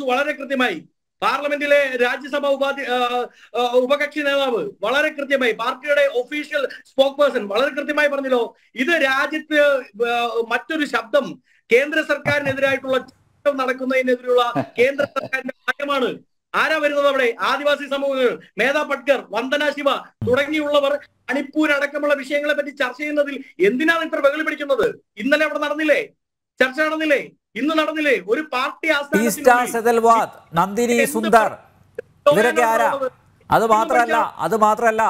കോൺഗ്രസ് വളരെ കൃത്യമായി പാർലമെന്റിലെ രാജ്യസഭ ഉപാധി ആ, ആ, ഉപകക്ഷി നേതാവ് വളരെ കൃത്യമായി പാർട്ടിയുടെ ഒഫീഷ്യൽ സ്പോക്ക് പേഴ്സൺ വളരെ കൃത്യമായി പറഞ്ഞല്ലോ ഇത് രാജ്യത്ത് ആ, മറ്റൊരു ശബ്ദം കേന്ദ്ര സർക്കാരിനെതിരായിട്ടുള്ള ചട്ടം നടക്കുന്നതിനെതിരെയുള്ള കേന്ദ്ര സർക്കാരിന്റെ നയമാണ് ആരാ വരുന്നത് അവിടെ ആദിവാസി സമൂഹങ്ങൾ മേധാ പട്കർ വന്ദന ശിവ തുടങ്ങിയുള്ളവർ മണിപ്പൂർ അടക്കമുള്ള വിഷയങ്ങളെ പറ്റി ചർച്ച ചെയ്യുന്നതിൽ എന്തിനാണ് ഇത്ര വെകളി പിടിക്കുന്നത് ഇന്നലെ അവിടെ നടന്നില്ലേ ചർച്ച നടന്നില്ലേ ഇന്ന് നടന്നില്ലേ ഒരു പാർട്ടി ഈസ്റ്റ സെതൽവാദ് നന്ദിനി സുന്ദർ ഇവരൊക്കെ ആരാ അത് മാത്രമല്ല അത് മാത്രമല്ല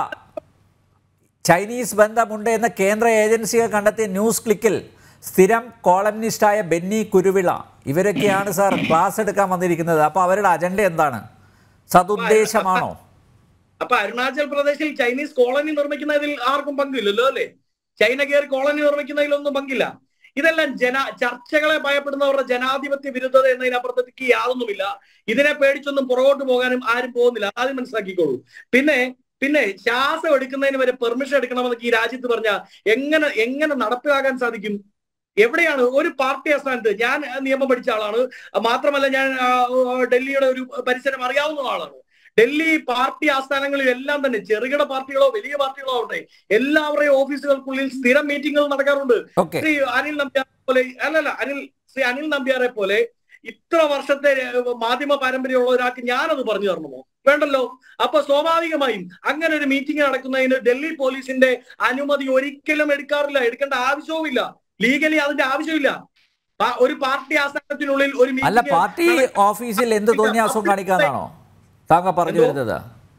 ചൈനീസ് ബന്ധമുണ്ട് എന്ന് കേന്ദ്ര ഏജൻസികൾ കണ്ടെത്തിയ ന്യൂസ് ക്ലിക്കിൽ സ്ഥിരം കോളംനിസ്റ്റായ ബെന്നി കുരുവിള ഇവരൊക്കെയാണ് സാർ ക്ലാസ് എടുക്കാൻ വന്നിരിക്കുന്നത് അപ്പോൾ അവരുടെ അജണ്ട എന്താണ് സതുദ്ദേശമാണോ അപ്പൊ അരുണാചൽ പ്രദേശിൽ ചൈനീസ് കോളനി നിർമ്മിക്കുന്നതിൽ ആർക്കും പങ്കില്ലല്ലോ അല്ലേ ചൈന കയറി കോളനി നിർമ്മിക്കുന്നതിലൊന്നും പങ്കില്ല ഇതെല്ലാം ജന ചർച്ചകളെ ഭയപ്പെടുന്നവരുടെ ജനാധിപത്യ വിരുദ്ധത എന്നതിനപ്പുറത്തേക്ക് യാതൊന്നുമില്ല ഇതിനെ പേടിച്ചൊന്നും പുറകോട്ട് പോകാനും ആരും പോകുന്നില്ല ആദ്യം മനസ്സിലാക്കിക്കോളൂ പിന്നെ പിന്നെ ശ്വാസം എടുക്കുന്നതിന് വരെ പെർമിഷൻ എടുക്കണമെന്നൊക്കെ ഈ രാജ്യത്ത് പറഞ്ഞ എങ്ങനെ എങ്ങനെ നടപ്പിലാക്കാൻ സാധിക്കും എവിടെയാണ് ഒരു പാർട്ടി ആസ്ഥാനത്ത് ഞാൻ നിയമം പഠിച്ച ആളാണ് മാത്രമല്ല ഞാൻ ആ, ഡൽഹിയുടെ ഒരു പരിസരം അറിയാവുന്ന ആളാണ് ഡൽഹി പാർട്ടി ആസ്ഥാനങ്ങളിൽ എല്ലാം തന്നെ ചെറുകിട പാർട്ടികളോ വലിയ പാർട്ടികളോ ആവട്ടെ എല്ലാവരുടെയും ഓഫീസുകൾക്കുള്ളിൽ സ്ഥിരം മീറ്റിംഗുകൾ നടക്കാറുണ്ട് ഓക്കെ ശ്രീ അനിൽ നമ്പ്യാർ പോലെ അല്ലല്ല അനിൽ ശ്രീ അനിൽ നമ്പ്യാരെ പോലെ ഇത്ര വർഷത്തെ ഏഹ്, മാധ്യമ പാരമ്പര്യമുള്ള ഒരാൾക്ക് ഞാനത് പറഞ്ഞു തരണമോ വേണ്ടല്ലോ അപ്പൊ സ്വാഭാവികമായും അങ്ങനെ ഒരു മീറ്റിംഗ് നടക്കുന്നതിന് ഡൽഹി പോലീസിന്റെ അനുമതി ഒരിക്കലും എടുക്കാറില്ല എടുക്കേണ്ട ആവശ്യവുമില്ല ലീഗലി അതിന്റെ ആവശ്യമില്ല പ- ഒരു പാർട്ടി ആസ്ഥാനത്തിനുള്ളിൽ ഒരു അല്ല meeting പാർട്ടി നട- ഓഫീസിൽ എന്ത് തോന്നിയാസവും കാണിക്കാന്നാണോ താങ്കൾ പറഞ്ഞു എന്തോ? വരുന്നത്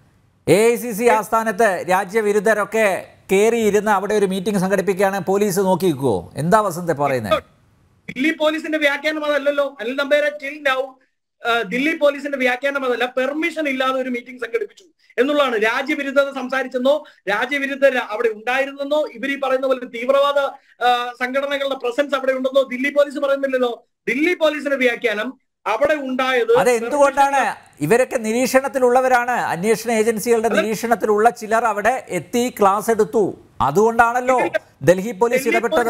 എ ഐ സി സി ആസ്ഥാനത്ത് രാജ്യവിരുദ്ധരൊക്കെ കയറിയിരുന്ന് അവിടെ ഒരു മീറ്റിംഗ് സംഘടിപ്പിക്കുകയാണ് പോലീസ് നോക്കി നിൽക്കുവോ എന്താ വസന്ത പറയുന്നത് ദില്ലി പോലീസിന്റെ വ്യാഖ്യാനം അതല്ലല്ലോ അനിൽ നമ്പേരെ ടിൽ നൗ ദില്ലി പോലീസിന്റെ വ്യാഖ്യാനം അതല്ല പെർമിഷൻ ഇല്ലാതെ ഒരു മീറ്റിംഗ് സംഘടിപ്പിച്ചു എന്നുള്ളതാണ് രാജ്യവിരുദ്ധത സംസാരിച്ചെന്നോ രാജ്യവിരുദ്ധർ അവിടെ ഉണ്ടായിരുന്നെന്നോ ഇവർ ഈ പറയുന്ന പോലെ തീവ്രവാദ ആ, സംഘടനകളുടെ പ്രസൻസ് അവിടെ ഉണ്ടെന്നോ ദില്ലി പോലീസ് പറയുന്നില്ലല്ലോ ദില്ലി പോലീസിന്റെ വ്യാഖ്യാനം അവിടെ ഉണ്ടായത് അത് എന്തുകൊണ്ടാണ് ഇവരൊക്കെ നിരീക്ഷണത്തിലുള്ളവരാണ് അന്വേഷണ ഏജൻസികളുടെ നിരീക്ഷണത്തിലുള്ള ചിലർ അവിടെ എത്തി ക്ലാസ് എടുത്തു അതുകൊണ്ടാണല്ലോ ഡൽഹി പോലീസ് ഡൽഹി ഇടപെട്ടത്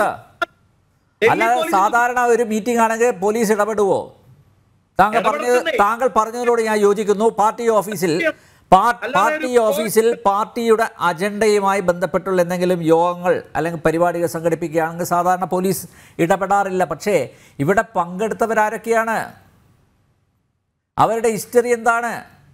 ഡൽഹി അല്ലാതെ പോലീസ് സാധാരണ ഒരു മീറ്റിംഗ് ആണെങ്കിൽ പോലീസ് ഇടപെടുവോ താങ്കൾ പറഞ്ഞത് ഇടപെടുന്നേ. താങ്കൾ പറഞ്ഞതിനോട് ഞാൻ യോജിക്കുന്നു പാർട്ടി ഓഫീസിൽ പാ- അല്ലാതെ പാർട്ടി ഒരു ഓഫീസിൽ പാർട്ടിയുടെ അജണ്ടയുമായി ബന്ധപ്പെട്ടുള്ള എന്തെങ്കിലും യോഗങ്ങൾ അല്ലെങ്കിൽ പരിപാടികൾ സംഘടിപ്പിക്കുകയാണെങ്കിൽ സാധാരണ പോലീസ് ഇടപെടാറില്ല പക്ഷേ ഇവിടെ പങ്കെടുത്തവരാരൊക്കെയാണ് അവരുടെ ഹിസ്റ്ററി എന്താണ്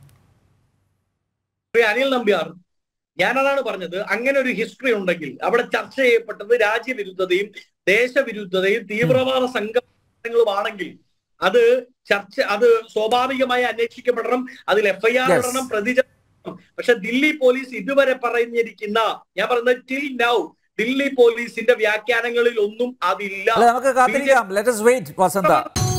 ശ്രീ അനിൽ നമ്പ്യാർ ഞാനതാണ് പറഞ്ഞത് അങ്ങനെ ഒരു ഹിസ്റ്ററി ഉണ്ടെങ്കിൽ അവിടെ ചർച്ച ചെയ്യപ്പെട്ടത് രാജ്യവിരുദ്ധതയും ദേശവിരുദ്ധതയും തീവ്രവാദ സംഘടനകളുമാണെങ്കിൽ അത് ചർച്ച അത് സ്വാഭാവികമായി അന്വേഷിക്കപ്പെടണം അതിൽ എഫ്ഐആർ Yes. ഇടണം പ്രതിചരണം പക്ഷെ ദില്ലി പോലീസ് ഇതുവരെ പറഞ്ഞിരിക്കുന്ന ഞാൻ പറയുന്നത് ടിൽ നൗ ദില്ലി പോലീസിന്റെ വ്യാഖ്യാനങ്ങളിൽ ഒന്നും അതില്ല അല്ല നമുക്ക് കാത്തിരിക്കാം ലെറ്റസ് വെയിറ്റ് വസന്ത